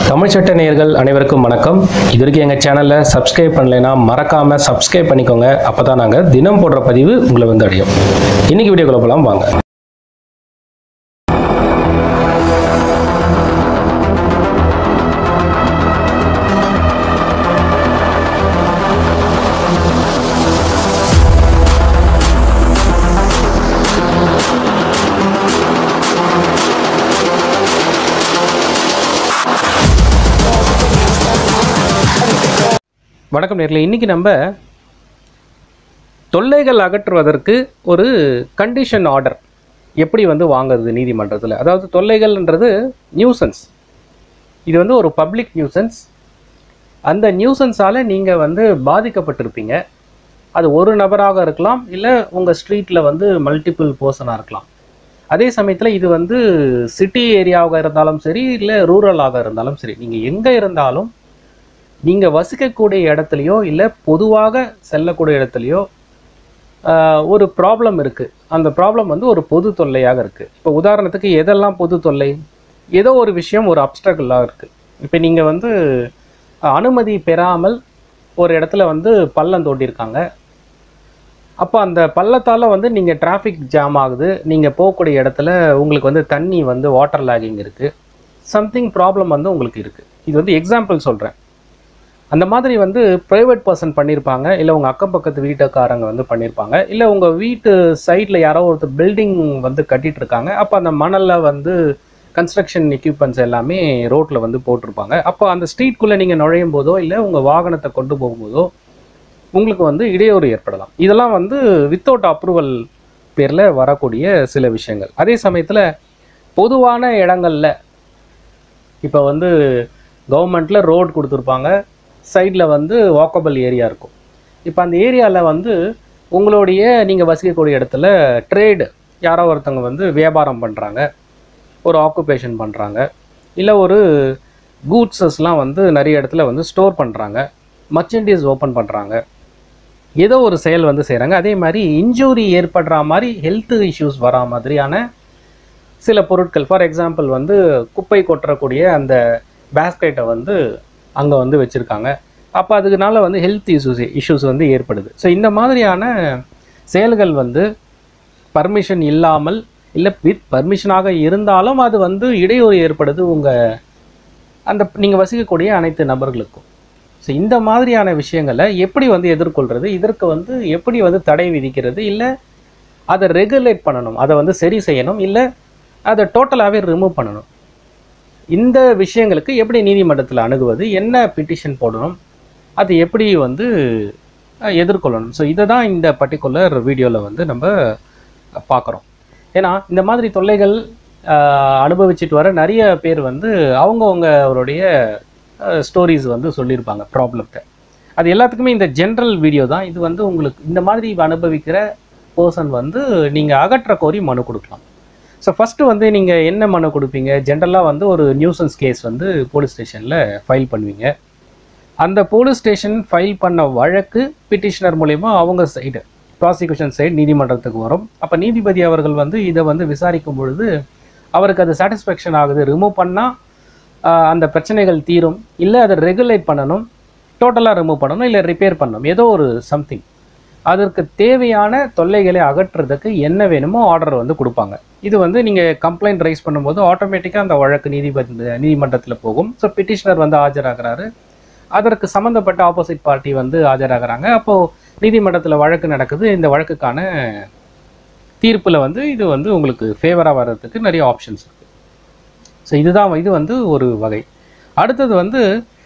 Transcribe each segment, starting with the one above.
தமிழ் சட்ட நேயர்கள் அனைவருக்கும் வணக்கம் இது வரைக்கும் எங்கள் சேனலில் சப்ஸ்கிரைப் பண்ணலைன்னா மறக்காமல் சப்ஸ்கிரைப் பண்ணிக்கோங்க அப்போ தான் நாங்கள் தினம் போடுற பதிவு உங்களை வந்து அடையும் இன்னைக்கு வீடியோக்குள்ள போகலாம் வாங்க வணக்கம் நேரில் இன்னைக்கு நம்ம தொல்லைகள் அகற்றுவதற்கு ஒரு கண்டிஷன் ஆர்டர் எப்படி வந்து வாங்குறது நீதிமன்றத்தில் அதாவது தொல்லைகள்ன்றது நியூசன்ஸ் இது வந்து ஒரு பப்ளிக் நியூசன்ஸ் அந்த நியூசன்ஸால் நீங்கள் வந்து பாதிக்கப்பட்டிருப்பீங்க அது ஒரு நபராக இருக்கலாம் இல்லை உங்கள் ஸ்ட்ரீட்டில் வந்து மல்டிபிள் பர்சனாக இருக்கலாம் அதே சமயத்தில் இது வந்து சிட்டி ஏரியாவாக இருந்தாலும் சரி இல்லை ரூரலாக இருந்தாலும் சரி நீங்கள் எங்கே இருந்தாலும் நீங்கள் வசிக்கக்கூடிய இடத்துலையோ இல்லை பொதுவாக செல்லக்கூடிய இடத்துலையோ ஆஹ், ஒரு ப்ராப்ளம் இருக்குது அந்த ப்ராப்ளம் வந்து ஒரு பொது தொல்லையாக இருக்குது இப்போ உதாரணத்துக்கு எதெல்லாம் பொது தொல்லை ஏதோ ஒரு விஷயம் ஒரு அப்டக்கலாக இருக்குது இப்போ நீங்கள் வந்து அனுமதி பெறாமல் ஒரு இடத்துல வந்து பள்ளம் தோண்டியிருக்காங்க அப்போ அந்த பள்ளத்தால் வந்து நீங்கள் டிராஃபிக் ஜாம் ஆகுது நீங்கள் போகக்கூடிய இடத்துல உங்களுக்கு வந்து தண்ணி வந்து வாட்டர் லேகிங் இருக்குது சம்திங் ப்ராப்ளம் வந்து உங்களுக்கு இருக்குது இது வந்து எக்ஸாம்பிள் சொல்கிறேன் அந்த மாதிரி வந்து ப்ரைவேட் பர்சன் பண்ணியிருப்பாங்க இல்லை உங்கள் அக்கம் பக்கத்து வீட்டுக்காரங்க வந்து பண்ணியிருப்பாங்க இல்லை உங்கள் வீட்டு சைடில் யாரோ ஒருத்தர் பில்டிங் வந்து கட்டிட்டு இருக்காங்க அப்போ அந்த மணலில் வந்து கன்ஸ்ட்ரக்ஷன் எக்யூப்மெண்ட்ஸ் எல்லாமே ரோட்டில் வந்து போட்டிருப்பாங்க அப்போ அந்த ஸ்ட்ரீட்குள்ளே நீங்கள் நுழையும் போதோ இல்லை உங்கள் வாகனத்தை கொண்டு போகும்போதோ உங்களுக்கு வந்து இடையூறு ஏற்படலாம் இதெல்லாம் வந்து வித்தவுட் அப்ரூவல் பேரில் வரக்கூடிய சில விஷயங்கள் அதே சமயத்தில் பொதுவான இடங்கள்ல இப்போ வந்து கவர்மெண்ட்டில் ரோடு கொடுத்துருப்பாங்க சைடில் வந்து வாக்கபிள் ஏரியா இருக்கும் இப்போ அந்த ஏரியாவில் வந்து உங்களுடைய நீங்கள் வசிக்கக்கூடிய இடத்துல ட்ரேடு யாரோ ஒருத்தவங்க வந்து வியாபாரம் பண்ணுறாங்க ஒரு ஆக்குபேஷன் பண்ணுறாங்க இல்லை ஒரு கூட்ஸஸ்லாம் வந்து நிறைய இடத்துல வந்து ஸ்டோர் பண்ணுறாங்க மர்ச்சன்டீஸ் ஓப்பன் பண்ணுறாங்க ஏதோ ஒரு செயல் வந்து செய்கிறாங்க அதே மாதிரி இன்ஜூரி ஏற்படுற மாதிரி ஹெல்த் இஷ்யூஸ் வரா மாதிரியான சில பொருட்கள் ஃபார் எக்ஸாம்பிள் வந்து குப்பை கொட்டக்கூடிய அந்த பேஸ்கெட்டை வந்து அங்கே வந்து வச்சுருக்காங்க அப்போ அதுக்குனால வந்து ஹெல்த் இஷ்யூஸ் இஷ்யூஸ் வந்து ஏற்படுது ஸோ இந்த மாதிரியான செயல்கள் வந்து பர்மிஷன் இல்லாமல் இல்லை வித் பர்மிஷனாக இருந்தாலும் அது வந்து இடையூறு ஏற்படுது உங்கள் அந்த நீங்கள் வசிக்கக்கூடிய அனைத்து நபர்களுக்கும் ஸோ இந்த மாதிரியான விஷயங்களை எப்படி வந்து எதிர்கொள்கிறது இதற்கு வந்து எப்படி வந்து தடை விதிக்கிறது இல்லை அதை ரெகுலேட் பண்ணணும் அதை வந்து சரி செய்யணும் இல்லை அதை டோட்டலாகவே ரிமூவ் பண்ணணும் இந்த விஷயங்களுக்கு எப்படி நீதிமன்றத்தில் அணுகுவது என்ன பிட்டிஷன் போடணும் அது எப்படி வந்து அஹ், எதிர்கொள்ளணும் ஸோ இதை தான் இந்த பர்டிகுலர் வீடியோவில் வந்து நம்ம பார்க்குறோம் ஏன்னா இந்த மாதிரி தொல்லைகள் அஹ், அனுபவிச்சுட்டு வர நிறைய பேர் வந்து அவங்கவுங்களுடைய ஸ்டோரிஸ் வந்து சொல்லியிருப்பாங்க ப்ராப்ளத்தை அது எல்லாத்துக்குமே இந்த ஜென்ரல் வீடியோ தான் இது வந்து உங்களுக்கு இந்த மாதிரி அனுபவிக்கிற பர்சன் வந்து நீங்கள் அகற்ற கோரி மனு கொடுக்கலாம் ஸோ ஃபஸ்ட்டு வந்து நீங்கள் என்ன மனு கொடுப்பீங்க ஜென்ரலாக வந்து ஒரு நியூசன்ஸ் கேஸ் வந்து போலீஸ் ஸ்டேஷனில் ஃபைல் பண்ணுவீங்க அந்த போலீஸ் ஸ்டேஷன் ஃபைல் பண்ண வழக்கு பிட்டிஷனர் மூலயமா அவங்க சைடு ப்ராசிக்யூஷன் சைடு நீதிமன்றத்துக்கு வரும் அப்போ நீதிபதி அவர்கள் வந்து இதை வந்து விசாரிக்கும் பொழுது அவருக்கு அது சாட்டிஸ்ஃபேக்ஷன் ஆகுது ரிமூவ் பண்ணால் அந்த பிரச்சனைகள் தீரும் இல்லை அதை ரெகுலேட் பண்ணணும் டோட்டலாக ரிமூவ் பண்ணணும் இல்லை ரிப்பேர் பண்ணணும் ஏதோ ஒரு சம்திங் அதற்கு தேவையான தொல்லைகளை அகற்றுறதுக்கு என்ன வேணுமோ ஆர்டர் வந்து கொடுப்பாங்க இது வந்து நீங்கள் கம்ப்ளைண்ட் ரைஸ் பண்ணும்போது ஆட்டோமேட்டிக்காக அந்த வழக்கு நீதிபதி நீதிமன்றத்தில் போகும் ஸோ பிட்டிஷனர் வந்து ஆஜராகிறாரு அதற்கு சம்மந்தப்பட்ட ஆப்போசிட் பார்ட்டி வந்து ஆஜராகிறாங்க அப்போது நீதிமன்றத்தில் வழக்கு நடக்குது இந்த வழக்குக்கான தீர்ப்பில் வந்து இது வந்து உங்களுக்கு ஃபேவராக வர்றதுக்கு நிறைய ஆப்ஷன்ஸ் இருக்குது ஸோ இதுதான் இது வந்து ஒரு வகை அடுத்தது வந்து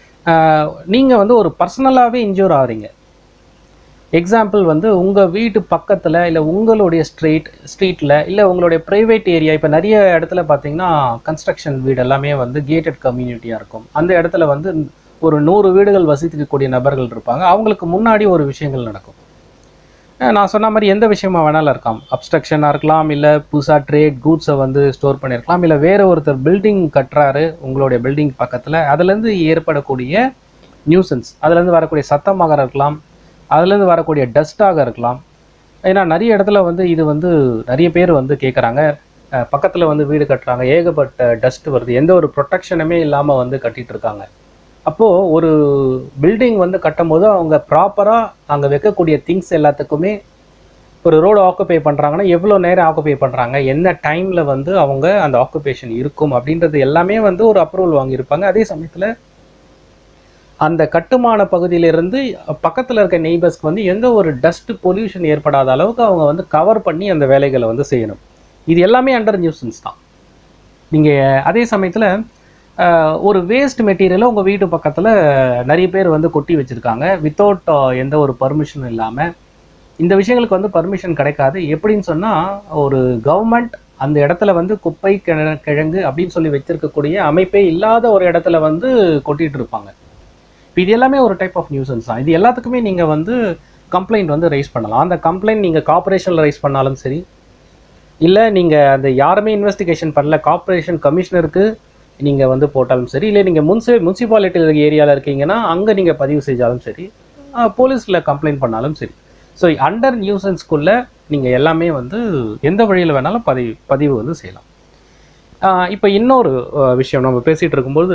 நீங்கள் வந்து ஒரு பர்சனலாகவே இன்ஜூர் ஆகிறீங்க எக்ஸாம்பிள் வந்து உங்கள் வீட்டு பக்கத்தில் இல்லை உங்களுடைய ஸ்ட்ரீட் ஸ்ட்ரீட்டில் இல்லை உங்களுடைய ப்ரைவேட் ஏரியா இப்போ நிறைய இடத்துல பார்த்தீங்கன்னா கன்ஸ்ட்ரக்ஷன் வீடு எல்லாமே வந்து கேட்டட் கம்யூனிட்டியாக இருக்கும் அந்த இடத்துல வந்து ஒரு நூறு வீடுகள் வசிக்கக்கூடிய நபர்கள் இருப்பாங்க அவங்களுக்கு முன்னாடி ஒரு விஷயங்கள் நடக்கும் அஹ் நான் சொன்ன மாதிரி எந்த விஷயமா வேணாலும் இருக்கலாம் அப்ஸ்ட்ரக்ஷனாக இருக்கலாம் இல்லை புதுசாக ட்ரேட் கூட்ஸை வந்து ஸ்டோர் பண்ணியிருக்கலாம் இல்லை வேற ஒருத்தர் பில்டிங் கட்டுறாரு உங்களுடைய பில்டிங் பக்கத்தில் அதுலேருந்து ஏற்படக்கூடிய நியூசன்ஸ் அதுலேருந்து வரக்கூடிய சத்தமாக இருக்கலாம் அதுலேருந்து வரக்கூடிய டஸ்ட்டாக இருக்கலாம் ஏன்னா நிறைய இடத்துல வந்து இது வந்து நிறைய பேர் வந்து கேட்குறாங்க பக்கத்தில் வந்து வீடு கட்டுறாங்க ஏகப்பட்ட டஸ்ட் வருது எந்த ஒரு ப்ரொடெக்ஷனுமே இல்லாமல் வந்து கட்டிட்டு இருக்காங்க அப்போது ஒரு பில்டிங் வந்து கட்டும் போது அவங்க ப்ராப்பராக அங்கே வைக்கக்கூடிய திங்ஸ் எல்லாத்துக்குமே ஒரு ரோடு ஆக்குபை பண்ணுறாங்கன்னா எவ்வளோ நேரம் ஆக்குபை பண்ணுறாங்க என்ன டைமில் வந்து அவங்க அந்த ஆக்குபேஷன் இருக்கும் அப்படின்றது எல்லாமே வந்து ஒரு அப்ரூவல் வாங்கியிருப்பாங்க அதே சமயத்தில் அந்த கட்டுமான பகுதியிலிருந்து பக்கத்தில் இருக்க நெய்பர்ஸ்க்கு வந்து எந்த ஒரு டஸ்ட் பொல்யூஷன் ஏற்படாத அளவுக்கு அவங்க வந்து கவர் பண்ணி அந்த வேலைகளை வந்து செய்யணும் இது எல்லாமே அண்டர் நியூசன்ஸ் தான் நீங்கள் அதே சமயத்தில் ஒரு வேஸ்ட் மெட்டீரியலை உங்கள் வீட்டு பக்கத்தில் நிறைய பேர் வந்து கொட்டி வச்சுருக்காங்க வித்தவுட் எந்த ஒரு பர்மிஷனும் இல்லாமல் இந்த விஷயங்களுக்கு வந்து பர்மிஷன் கிடைக்காது எப்படின்னு சொன்னால் ஒரு கவர்மெண்ட் அந்த இடத்துல வந்து குப்பை கிழ கிழங்கு அப்படின்னு சொல்லி வச்சிருக்கக்கூடிய அமைப்பே இல்லாத ஒரு இடத்துல வந்து கொட்டிட்டு இருப்பாங்க இப்போ இது எல்லாமே ஒரு டைப் ஆஃப் நியூசன்ஸ் தான் இது எல்லாத்துக்குமே நீங்கள் வந்து கம்ப்ளைண்ட் வந்து ரைஸ் பண்ணலாம் அந்த கம்ப்ளைண்ட் நீங்கள் கார்பரேஷனில் ரைஸ் பண்ணாலும் சரி இல்லை நீங்கள் அந்த யாருமே இன்வெஸ்டிகேஷன் பண்ணல கார்ப்பரேஷன் கமிஷனருக்கு நீங்கள் வந்து போட்டாலும் சரி இல்லை நீங்கள் முன்சி முனிசிபாலிட்டி ஏரியாவில் இருக்கீங்கன்னா அங்கே நீங்கள் பதிவு செஞ்சாலும் சரி போலீஸில் கம்ப்ளைண்ட் பண்ணாலும் சரி ஸோ அண்டர் நியூசன்ஸ்குள்ளே நீங்கள் எல்லாமே வந்து எந்த வழியில் வேணாலும் பதிவு பதிவு வந்து செய்யலாம் இப்போ இன்னொரு அஹ், விஷயம் நம்ம பேசிகிட்டு இருக்கும்போது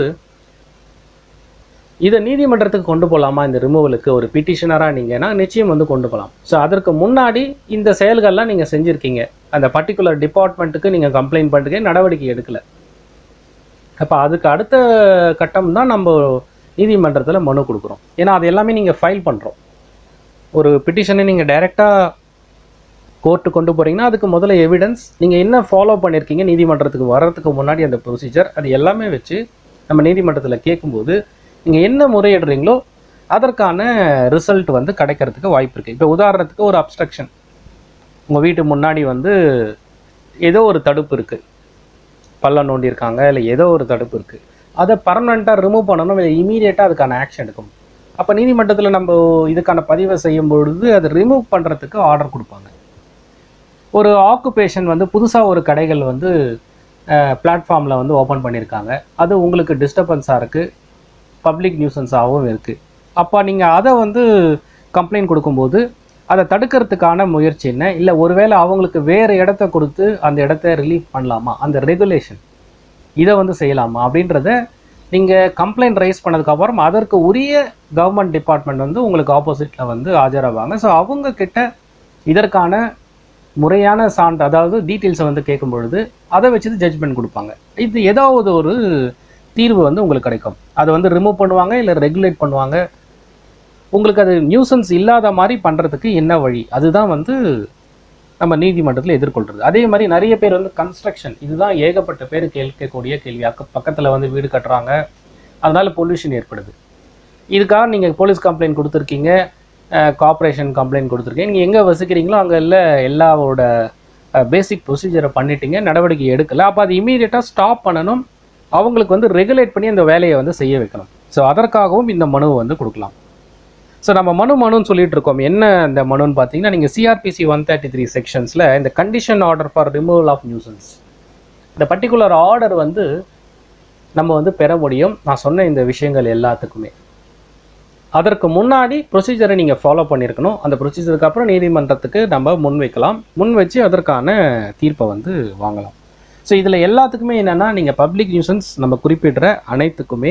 இதை நீதிமன்றத்துக்கு கொண்டு போகலாமா இந்த ரிமூவலுக்கு ஒரு பிட்டிஷனராக நீங்கன்னா நிச்சயம் வந்து கொண்டு போகலாம் ஸோ அதற்கு முன்னாடி இந்த செயல்கள்லாம் நீங்கள் செஞ்சுருக்கீங்க அந்த பர்டிகுலர் டிபார்ட்மெண்ட்டுக்கு நீங்கள் கம்ப்ளைண்ட் பண்ணுறதுக்கே நடவடிக்கை எடுக்கலை அப்போ அதுக்கு அடுத்த கட்டம் தான் நம்ம நீதிமன்றத்தில் மனு கொடுக்குறோம் ஏன்னா அது எல்லாமே நீங்கள் ஃபைல் பண்ணுறோம் ஒரு பிட்டிஷனை நீங்கள் டைரெக்டாக கோர்ட்டு கொண்டு போகிறீங்கன்னா அதுக்கு முதல்ல எவிடன்ஸ் நீங்கள் என்ன ஃபாலோ பண்ணியிருக்கீங்க நீதிமன்றத்துக்கு வர்றதுக்கு முன்னாடி அந்த ப்ரொசீஜர் அது எல்லாமே வச்சு நம்ம நீதிமன்றத்தில் கேட்கும்போது நீங்கள் என்ன முறையிடுறீங்களோ அதற்கான ரிசல்ட் வந்து கிடைக்கிறதுக்கு வாய்ப்பு இருக்குது இப்போ உதாரணத்துக்கு ஒரு அப்ஸ்ட்ரக்ஷன் உங்கள் வீட்டு முன்னாடி வந்து ஏதோ ஒரு தடுப்பு இருக்குது பள்ளம் நோண்டியிருக்காங்க இல்லை ஏதோ ஒரு தடுப்பு இருக்குது அதை பர்மனெண்ட்டாக ரிமூவ் பண்ணணும் இல்லை இமீடியட்டாக அதுக்கான ஆக்ஷன் எடுக்கும் அப்போ நீதிமன்றத்தில் நம்ம இதுக்கான பதிவை செய்யும் பொழுது அதை ரிமூவ் பண்ணுறதுக்கு ஆர்டர் கொடுப்பாங்க ஒரு ஆக்குபேஷன் வந்து புதுசாக ஒரு கடைகள் வந்து பிளாட்ஃபார்மில் வந்து ஓப்பன் பண்ணியிருக்காங்க அது உங்களுக்கு டிஸ்டர்பன்ஸாக இருக்குது பப்ளிக் நியூசன்ஸாகவும் இருக்குது அப்போ நீங்கள் அதை வந்து கம்ப்ளைண்ட் கொடுக்கும்போது அதை தடுக்கிறதுக்கான முயற்சி என்ன இல்லை ஒருவேளை அவங்களுக்கு வேறு இடத்த கொடுத்து அந்த இடத்த ரிலீஃப் பண்ணலாமா அந்த ரெகுலேஷன் இதை வந்து செய்யலாமா அப்படின்றத நீங்கள் கம்ப்ளைண்ட் ரைஸ் பண்ணதுக்கப்புறம் அதற்கு உரிய கவர்மெண்ட் டிபார்ட்மெண்ட் வந்து உங்களுக்கு ஆப்போசிட்டில் வந்து ஆஜராவாங்க ஸோ அவங்க கிட்ட இதற்கான முறையான சான்று அதாவது டீட்டெயில்ஸை வந்து கேட்கும் பொழுது அதை வச்சு ஜட்ஜ்மெண்ட் கொடுப்பாங்க இது ஏதாவது ஒரு தீர்வு வந்து உங்களுக்கு கிடைக்கும் அதை வந்து ரிமூவ் பண்ணுவாங்க இல்லை ரெகுலேட் பண்ணுவாங்க உங்களுக்கு அது நியூசன்ஸ் இல்லாத மாதிரி பண்ணுறதுக்கு என்ன வழி அதுதான் வந்து நம்ம நீதிமன்றத்தில் எதிர்கொள்கிறது அதே மாதிரி நிறைய பேர் வந்து கன்ஸ்ட்ரக்ஷன் இதுதான் ஏகப்பட்ட பேர் கேட்கக்கூடிய கேள்வி அக்க பக்கத்தில் வந்து வீடு கட்டுறாங்க அதனால பொல்யூஷன் ஏற்படுது இதுக்காக நீங்கள் போலீஸ் கம்ப்ளைண்ட் கொடுத்துருக்கீங்க கார்ப்பரேஷன் கம்ப்ளைண்ட் கொடுத்துருக்கீங்க நீங்கள் எங்கே வசிக்கிறீங்களோ அங்கே இல்லை எல்லாவோட பேசிக் ப்ரொசீஜரை பண்ணிட்டீங்க நடவடிக்கை எடுக்கல அப்போ அது இமீடியட்டாக ஸ்டாப் பண்ணணும் அவங்களுக்கு வந்து ரெகுலேட் பண்ணி அந்த வேலையை வந்து செய்ய வைக்கணும் ஸோ அதற்காகவும் இந்த மனுவை வந்து கொடுக்கலாம் ஸோ நம்ம மனு மனுன்னு சொல்லிட்டு இருக்கோம் என்ன இந்த மனுன்னு பார்த்தீங்கன்னா நீங்கள் சிஆர்பிசி ஒன் தேர்ட்டி த்ரீ செக்ஷன்ஸில் இந்த condition order for removal of nuisance இந்த பர்டிகுலர் ஆர்டர் வந்து நம்ம வந்து பெற முடியும் நான் சொன்ன இந்த விஷயங்கள் எல்லாத்துக்குமே அதற்கு முன்னாடி ப்ரொசீஜரை நீங்கள் ஃபாலோ பண்ணியிருக்கணும் அந்த ப்ரொசீஜருக்கு அப்புறம் நீதிமன்றத்துக்கு நம்ம முன் வைக்கலாம் முன் வச்சு அதற்கான தீர்ப்பை வந்து வாங்கலாம் ஸோ இதில் எல்லாத்துக்குமே என்னென்னா நீங்கள் பப்ளிக் நியூசன்ஸ் நம்ம குறிப்பிடுற அனைத்துக்குமே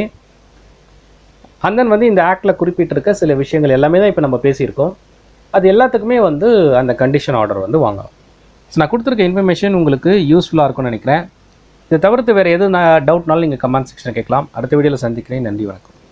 and then வந்து இந்த ஆக்டில் குறிப்பிட்டிருக்க சில விஷயங்கள் எல்லாமே தான் இப்போ நம்ம பேசியிருக்கோம் அது எல்லாத்துக்குமே வந்து அந்த கண்டிஷன் ஆர்டர் வந்து வாங்கலாம் ஸோ நான் கொடுத்துருக்க இன்ஃபர்மேஷன் உங்களுக்கு யூஸ்ஃபுல்லாக இருக்கும்னு நினைக்கிறேன் இதை தவிர்த்து வேறு எது நான் டவுட்னாலும் நீங்கள் கமெண்ட் செக்ஷனில் கேட்கலாம் அடுத்த வீடியோவில் சந்திக்கிறேன் நன்றி வணக்கம்